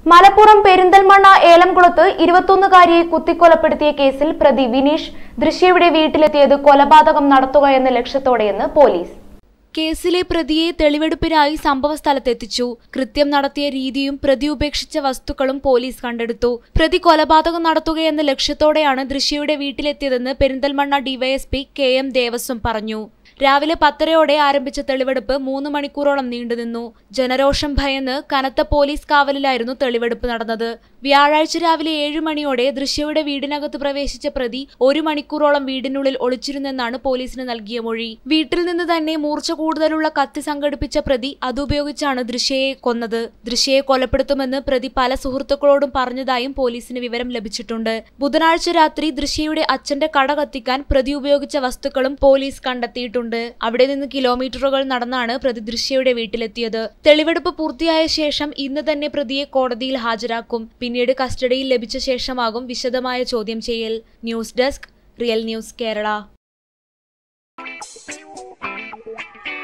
മലപ്പുറം പെരിന്തൽമണ്ണ ഏലംകുളത്ത് ഇരുപത്തൊന്നുകാരിയെ കുത്തിക്കൊലപ്പെടുത്തിയ കേസിൽ പ്രതി വിനീഷ് ദൃശ്യയുടെ വീട്ടിലെത്തിയത് കൊലപാതകം നടത്തുക എന്ന ലക്ഷ്യത്തോടെയെന്ന് പോലീസ് കേസിലെ പ്രതിയെ തെളിവെടുപ്പിനായി സംഭവസ്ഥലത്തെത്തിച്ചു കൃത്യം നടത്തിയ രീതിയും പ്രതി ഉപേക്ഷിച്ച വസ്തുക്കളും പോലീസ് കണ്ടെടുത്തു പ്രതി കൊലപാതകം നടത്തുകയെന്ന ലക്ഷ്യത്തോടെയാണ് ദൃശ്യയുടെ വീട്ടിലെത്തിയതെന്ന് Perinthalmanna DYSP K M Devaswom പറഞ്ഞു രാവിലെ പത്തരയോടെ ആരംഭിച്ച തെളിവെടുപ്പ് മൂന്ന് മണിക്കൂറോളം നീണ്ടുനിന്നു ജനരോഷം ഭയന്ന് കനത്ത പോലീസ് കാവലിലായിരുന്നു തെളിവെടുപ്പ് നടന്നത് വ്യാഴാഴ്ച രാവിലെ ഏഴു മണിയോടെ ദൃശ്യയുടെ വീടിനകത്ത് പ്രവേശിച്ച പ്രതി ഒരു മണിക്കൂറോളം വീടിനുള്ളിൽ ഒളിച്ചിരുന്നെന്നാണ് പോലീസിന് നൽകിയ മൊഴി വീട്ടിൽ നിന്ന് തന്നെ മൂർച്ച കൂടുതലുള്ള കത്തി സംഘടിപ്പിച്ച പ്രതി അതുപയോഗിച്ചാണ് ദൃശ്യയെ കൊന്നത് ദൃശ്യയെ കൊലപ്പെടുത്തുമെന്ന് പ്രതി പല സുഹൃത്തുക്കളോടും പറഞ്ഞതായും പോലീസിന് വിവരം ലഭിച്ചിട്ടുണ്ട് ബുധനാഴ്ച രാത്രി ദൃശ്യയുടെ അച്ഛന്റെ കട കത്തിക്കാൻ പ്രതി ഉപയോഗിച്ച വസ്തുക്കളും പോലീസ് കണ്ടെത്തിയിട്ടുണ്ട് അവിടെ നിന്ന് കിലോമീറ്ററുകൾ നടന്നാണ് പ്രതി ദൃശ്യയുടെ വീട്ടിലെത്തിയത് തെളിവെടുപ്പ് പൂർത്തിയായ ശേഷം ഇന്ന് തന്നെ പ്രതിയെ കോടതിയിൽ ഹാജരാക്കും പിന്നീട് കസ്റ്റഡിയിൽ ലഭിച്ച ശേഷമാകും വിശദമായ ചോദ്യം ചെയ്യൽ news desk real news Kerala